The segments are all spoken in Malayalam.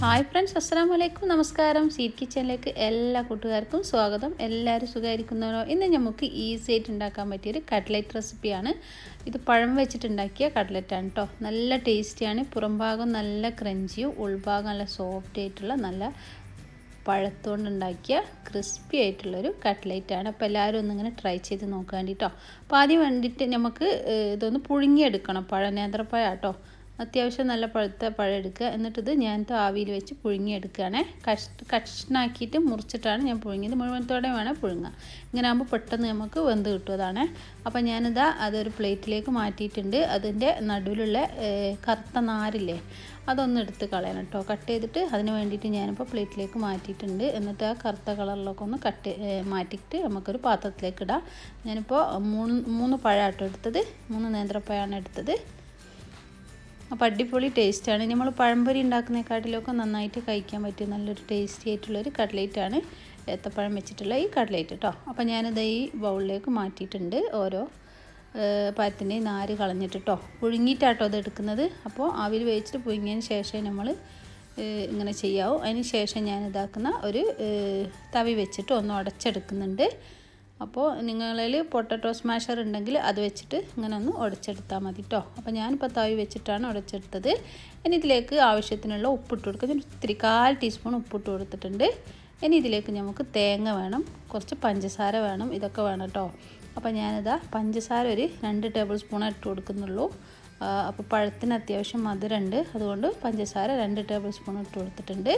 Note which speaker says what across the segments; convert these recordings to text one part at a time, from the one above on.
Speaker 1: ഹായ് ഫ്രണ്ട്സ് അസ്സാം വലൈക്കും നമസ്കാരം സീറ്റ് കിച്ചണിലേക്ക് എല്ലാ കൂട്ടുകാർക്കും സ്വാഗതം എല്ലാവരും സുഖമായിരിക്കുന്നവരോ ഇന്ന് നമുക്ക് ഈസി ആയിട്ട് ഉണ്ടാക്കാൻ പറ്റിയൊരു കട്ട്ലറ്റ് റെസിപ്പിയാണ് ഇത് പഴം വെച്ചിട്ടുണ്ടാക്കിയ കട്ട്ലറ്റാണ് കേട്ടോ നല്ല ടേസ്റ്റിയാണ് പുറം ഭാഗം നല്ല ക്രഞ്ചിയും ഉൾഭാഗം നല്ല സോഫ്റ്റ് ആയിട്ടുള്ള നല്ല പഴത്തോണ്ടുണ്ടാക്കിയ ക്രിസ്പി ആയിട്ടുള്ളൊരു കട്ട്ലൈറ്റാണ് അപ്പോൾ എല്ലാവരും ഒന്നിങ്ങനെ ട്രൈ ചെയ്ത് നോക്കാൻ വേണ്ടിട്ടോ അപ്പോൾ ആദ്യം വേണ്ടിയിട്ട് നമുക്ക് ഇതൊന്ന് പുഴുങ്ങിയെടുക്കണം പഴം നേന്ത്രപ്പഴം കേട്ടോ അത്യാവശ്യം നല്ല പഴുത്ത പഴം എടുക്കുക എന്നിട്ടിത് ഞാൻ ആവിയിൽ വെച്ച് പുഴുങ്ങിയെടുക്കുകയാണേ കഷ് കഷ്ണാക്കിയിട്ട് മുറിച്ചിട്ടാണ് ഞാൻ പുഴുങ്ങിയത് മുഴുവനത്തോടെ വേണം പുഴുങ്ങുക ഇങ്ങനെ ആകുമ്പോൾ പെട്ടെന്ന് നമുക്ക് വെന്ത് കിട്ടുന്നതാണ് അപ്പോൾ ഞാനിതാ അതൊരു പ്ലേറ്റിലേക്ക് മാറ്റിയിട്ടുണ്ട് അതിൻ്റെ നടുവിലുള്ള കറുത്ത നാരില്ലേ അതൊന്ന് എടുത്ത് കളയണം കേട്ടോ കട്ട് ചെയ്തിട്ട് അതിന് വേണ്ടിയിട്ട് ഞാനിപ്പോൾ പ്ലേറ്റിലേക്ക് മാറ്റിയിട്ടുണ്ട് എന്നിട്ട് ആ കറുത്ത കളറിലൊക്കെ ഒന്ന് കട്ട് മാറ്റിയിട്ട് നമുക്കൊരു പാത്രത്തിലേക്ക് ഇടാം ഞാനിപ്പോൾ മൂന്ന് മൂന്ന് പഴമാട്ടോ എടുത്തത് മൂന്ന് നേന്ത്രപ്പഴമാണ് എടുത്തത് അപ്പോൾ അടിപൊളി ടേസ്റ്റാണ് നമ്മൾ പഴംപൊരി ഉണ്ടാക്കുന്നതിനെക്കാട്ടിലൊക്കെ നന്നായിട്ട് കഴിക്കാൻ പറ്റിയ നല്ലൊരു ടേസ്റ്റി ആയിട്ടുള്ളൊരു കട്ട്ലേറ്റാണ് ഏത്തപ്പഴം വെച്ചിട്ടുള്ള ഈ കട്ട്ലേറ്റ് കേട്ടോ അപ്പോൾ ഞാനിത് ഈ ബൗളിലേക്ക് മാറ്റിയിട്ടുണ്ട് ഓരോ പഴത്തിൻ്റെ നാര് കളഞ്ഞിട്ട് കേട്ടോ പുഴുങ്ങിയിട്ടാട്ടോ അത് എടുക്കുന്നത് അപ്പോൾ ആവിൽ വേവിച്ചിട്ട് പുഴുങ്ങിയതിന് ശേഷം നമ്മൾ ഇങ്ങനെ ചെയ്യാവും അതിന് ശേഷം ഞാൻ ഇതാക്കുന്ന ഒരു തവി വെച്ചിട്ട് ഒന്ന് ഉടച്ചെടുക്കുന്നുണ്ട് അപ്പോൾ നിങ്ങളിൽ പൊട്ടറ്റോ സ്മാഷർ ഉണ്ടെങ്കിൽ അത് വെച്ചിട്ട് ഇങ്ങനെ ഒന്ന് ഉടച്ചെടുത്താൽ മതി കേട്ടോ അപ്പോൾ ഞാനിപ്പോൾ തവി വെച്ചിട്ടാണ് ഉടച്ചെടുത്തത് ഇനി ഇതിലേക്ക് ആവശ്യത്തിനുള്ള ഉപ്പിട്ട് കൊടുക്കുക ഞാൻ ഇത്തിരി കാൽ ടീസ്പൂൺ ഉപ്പിട്ട് കൊടുത്തിട്ടുണ്ട് ഇനി ഇതിലേക്ക് നമുക്ക് തേങ്ങ വേണം കുറച്ച് പഞ്ചസാര വേണം ഇതൊക്കെ വേണം കേട്ടോ അപ്പോൾ ഞാനിതാ പഞ്ചസാര ഒരു രണ്ട് ടേബിൾ സ്പൂൺ ഇട്ട് കൊടുക്കുന്നുള്ളൂ അപ്പോൾ പഴത്തിന് അത്യാവശ്യം മധുരമുണ്ട് അതുകൊണ്ട് പഞ്ചസാര രണ്ട് ടേബിൾ സ്പൂൺ ഇട്ട് കൊടുത്തിട്ടുണ്ട്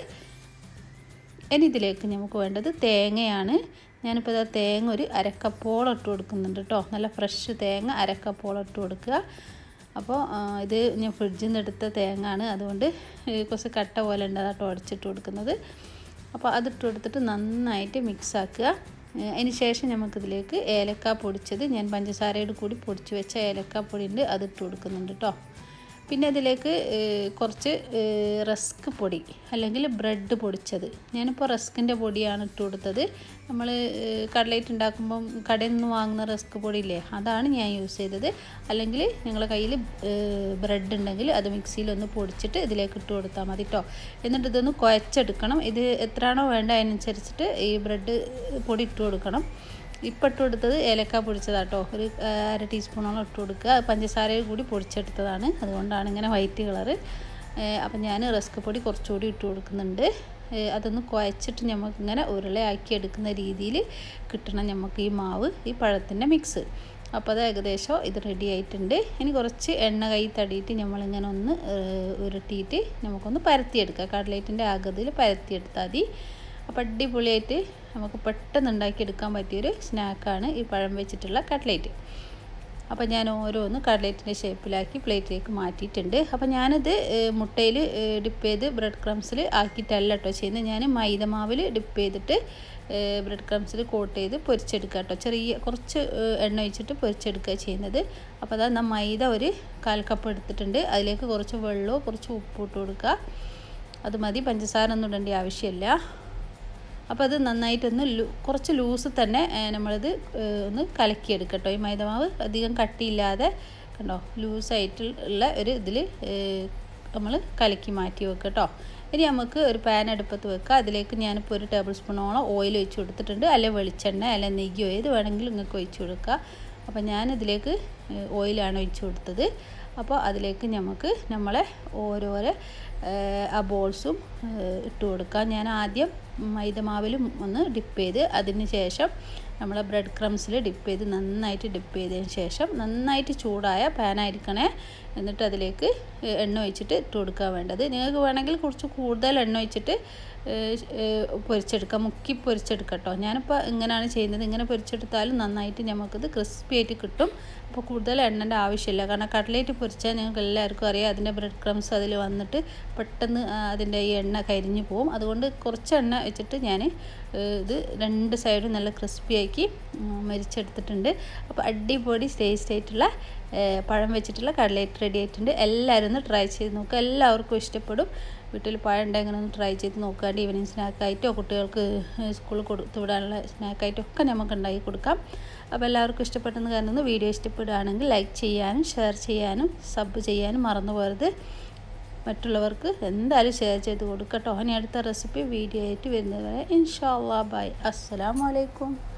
Speaker 1: ഇനി ഇതിലേക്ക് നമുക്ക് വേണ്ടത് തേങ്ങയാണ് ഞാനിപ്പോൾ ഇതാ തേങ്ങ ഒരു അരക്കപ്പോളം ഇട്ട് കൊടുക്കുന്നുണ്ട് കേട്ടോ നല്ല ഫ്രഷ് തേങ്ങ അരക്കപ്പോളം ഇട്ട് കൊടുക്കുക അപ്പോൾ ഇത് ഞാൻ ഫ്രിഡ്ജിൽ നിന്ന് എടുത്ത തേങ്ങ ആണ് അതുകൊണ്ട് കുറച്ച് കട്ട പോലെ ഉണ്ട് അതാട്ടോ ഉടച്ചിട്ട് കൊടുക്കുന്നത് അപ്പോൾ അതിട്ട് കൊടുത്തിട്ട് നന്നായിട്ട് മിക്സ് ആക്കുക അതിന് ശേഷം നമുക്കിതിലേക്ക് ഏലക്ക പൊടിച്ചത് ഞാൻ പഞ്ചസാരയോട് കൂടി പൊടിച്ച് വെച്ച ഏലക്ക പൊടി ഉണ്ട് അതിട്ട് കൊടുക്കുന്നുണ്ട് കേട്ടോ പിന്നെ അതിലേക്ക് കുറച്ച് റസ്ക് പൊടി അല്ലെങ്കിൽ ബ്രെഡ് പൊടിച്ചത് ഞാനിപ്പോൾ റസ്കിൻ്റെ പൊടിയാണ് ഇട്ട് കൊടുത്തത് നമ്മൾ കട്ലേറ്റ് ഉണ്ടാക്കുമ്പം കടയിൽ നിന്ന് വാങ്ങുന്ന റസ്ക് പൊടിയില്ലേ അതാണ് ഞാൻ യൂസ് ചെയ്തത് അല്ലെങ്കിൽ നിങ്ങളുടെ കയ്യിൽ ബ്രെഡ് ഉണ്ടെങ്കിൽ അത് മിക്സിയിലൊന്ന് പൊടിച്ചിട്ട് ഇതിലേക്ക് ഇട്ട് കൊടുത്താൽ മതി കേട്ടോ എന്നിട്ട് ഇതൊന്ന് കുഴച്ചെടുക്കണം ഇത് എത്രയാണോ വേണ്ട അതിനനുസരിച്ചിട്ട് ഈ ബ്രെഡ് പൊടി ഇട്ട് കൊടുക്കണം ഇപ്പം ഇട്ട് കൊടുത്തത് ഏലക്ക പൊടിച്ചതാട്ടോ ഒരു അര ടീസ്പൂണോളം ഇട്ട് കൊടുക്കുക പഞ്ചസാരയിൽ കൂടി പൊടിച്ചെടുത്തതാണ് അതുകൊണ്ടാണ് ഇങ്ങനെ വൈറ്റ് കളറ് അപ്പം ഞാൻ റസ്ക് പൊടി കുറച്ചുകൂടി ഇട്ട് കൊടുക്കുന്നുണ്ട് അതൊന്ന് കുഴച്ചിട്ട് നമുക്കിങ്ങനെ ഉരുളയാക്കി എടുക്കുന്ന രീതിയിൽ കിട്ടണം നമുക്ക് ഈ മാവ് ഈ പഴത്തിൻ്റെ മിക്സ് അപ്പോൾ അത് ഏകദേശം ഇത് റെഡി ആയിട്ടുണ്ട് ഇനി കുറച്ച് എണ്ണ കൈ തടിയിട്ട് നമ്മളിങ്ങനെ ഒന്ന് ഉരുട്ടിയിട്ട് നമുക്കൊന്ന് പരത്തിയെടുക്കാം കട്ലേറ്റിൻ്റെ ആകൃതിയിൽ പരത്തിയെടുത്താൽ മതി അപ്പോൾ അടിപൊളിയായിട്ട് നമുക്ക് പെട്ടെന്ന് ഉണ്ടാക്കിയെടുക്കാൻ പറ്റിയൊരു സ്നാക്കാണ് ഈ പഴം വെച്ചിട്ടുള്ള കട്ട്ലേറ്റ് അപ്പോൾ ഞാൻ ഓരോന്ന് കട്ട്ലേറ്റിൻ്റെ ഷേപ്പിലാക്കി പ്ലേറ്റിലേക്ക് മാറ്റിയിട്ടുണ്ട് അപ്പോൾ ഞാനിത് മുട്ടയിൽ ഡിപ്പ് ചെയ്ത് ബ്രെഡ് ക്രംസിൽ ആക്കിയിട്ടല്ല കേട്ടോ ചെയ്യുന്നത് ഞാൻ മൈദമാവിൽ ഡിപ്പ് ചെയ്തിട്ട് ബ്രെഡ് ക്രംസിൽ കോട്ട് ചെയ്ത് പൊരിച്ചെടുക്കുക കേട്ടോ ചെറിയ കുറച്ച് എണ്ണ ഒഴിച്ചിട്ട് പൊരിച്ചെടുക്കുക ചെയ്യുന്നത് അപ്പോൾ അതാ മൈദ ഒരു കാൽ കപ്പ് എടുത്തിട്ടുണ്ട് അതിലേക്ക് കുറച്ച് വെള്ളവും കുറച്ച് ഉപ്പ് ഇട്ട് കൊടുക്കുക അത് മതി പഞ്ചസാര ഒന്നും ഇടേണ്ട ആവശ്യമില്ല അപ്പോൾ അത് നന്നായിട്ടൊന്ന് കുറച്ച് ലൂസ് തന്നെ നമ്മളിത് ഒന്ന് കലക്കിയെടുക്കട്ടോ ഈ മൈദമാവ് അധികം കട്ടിയില്ലാതെ കണ്ടോ ലൂസായിട്ടുള്ള ഒരു ഇതിൽ നമ്മൾ കലക്കി മാറ്റി വെക്കുക കേട്ടോ ഇനി നമുക്ക് ഒരു പാൻ അടുപ്പത്ത് വെക്കുക അതിലേക്ക് ഞാനിപ്പോൾ ഒരു ടേബിൾ സ്പൂണോളം ഓയിൽ ഒഴിച്ച് കൊടുത്തിട്ടുണ്ട് അല്ലെങ്കിൽ വെളിച്ചെണ്ണ അല്ലെങ്കിൽ നെയ്യോ ഏത് വേണമെങ്കിലും നിങ്ങൾക്ക് ഒഴിച്ച് കൊടുക്കുക അപ്പോൾ ഞാനിതിലേക്ക് ഓയിലാണ് ഒഴിച്ച് കൊടുത്തത് അപ്പോൾ അതിലേക്ക് നമുക്ക് നമ്മളെ ഓരോരോ ആ ബോൾസും ഇട്ട് കൊടുക്കാം ഞാൻ ആദ്യം മൈദമാവിലും ഒന്ന് ഡിപ്പ് ചെയ്ത് അതിന് ശേഷം നമ്മൾ ബ്രെഡ് ക്രംസിൽ ഡിപ്പ് ചെയ്ത് നന്നായിട്ട് ഡിപ്പ് ചെയ്തതിന് ശേഷം നന്നായിട്ട് ചൂടായ പാനായിരിക്കണേ എന്നിട്ട് അതിലേക്ക് എണ്ണ ഒഴിച്ചിട്ട് ഇട്ട് കൊടുക്കാൻ വേണ്ടത് നിങ്ങൾക്ക് വേണമെങ്കിൽ കുറച്ച് കൂടുതൽ എണ്ണ ഒഴിച്ചിട്ട് പൊരിച്ചെടുക്കാം മുക്കി പൊരിച്ചെടുക്കാം കേട്ടോ ഞാനിപ്പോൾ ഇങ്ങനെയാണ് ചെയ്യുന്നത് ഇങ്ങനെ പൊരിച്ചെടുത്താലും നന്നായിട്ട് നമുക്കിത് ക്രിസ്പി ആയിട്ട് കിട്ടും അപ്പോൾ കൂടുതൽ എണ്ണൻ്റെ ആവശ്യമില്ല കാരണം കട്ട്ലേറ്റ് പൊരിച്ചാൽ ഞങ്ങൾക്ക് എല്ലാവർക്കും അറിയാം അതിൻ്റെ ബ്രെഡ് ക്രംസ് അതിൽ വന്നിട്ട് പെട്ടെന്ന് അതിൻ്റെ ഈ എണ്ണ കരിഞ്ഞു പോകും അതുകൊണ്ട് കുറച്ച് എണ്ണ വെച്ചിട്ട് ഞാൻ ഇത് രണ്ട് സൈഡും നല്ല ക്രിസ്പി ആക്കി മരിച്ചെടുത്തിട്ടുണ്ട് അപ്പോൾ അടിപൊളി ടേസ്റ്റ് ആയിട്ടുള്ള പഴം വെച്ചിട്ടുള്ള കട്ലേറ്റ് റെഡി ആയിട്ടുണ്ട് എല്ലാവരും ഒന്ന് ട്രൈ ചെയ്ത് നോക്കുക എല്ലാവർക്കും ഇഷ്ടപ്പെടും വീട്ടിൽ പഴം ഉണ്ടെങ്കിൽ ഒന്ന് ട്രൈ ചെയ്ത് നോക്കാണ്ട് ഈവനിങ് സ്നാക്കായിട്ടോ കുട്ടികൾക്ക് സ്കൂളിൽ കൊടുത്തു വിടാനുള്ള സ്നാക്കായിട്ടോ ഒക്കെ നമുക്ക് ഉണ്ടാക്കി കൊടുക്കാം അപ്പോൾ എല്ലാവർക്കും ഇഷ്ടപ്പെട്ടെന്ന് കരുതുന്നു വീഡിയോ ഇഷ്ടപ്പെടുകയാണെങ്കിൽ ലൈക്ക് ചെയ്യാനും ഷെയർ ചെയ്യാനും സബ് ചെയ്യാനും മറന്നു പോകരുത് മറ്റുള്ളവർക്ക് എന്തായാലും ഷെയർ ചെയ്ത് കൊടുക്കട്ടോ ഇനി അടുത്ത റെസിപ്പി വീഡിയോ ആയിട്ട് വരുന്നത് വരെ ഇൻഷാ അല്ലാ ബൈ അസ്സലാമു അലൈക്കും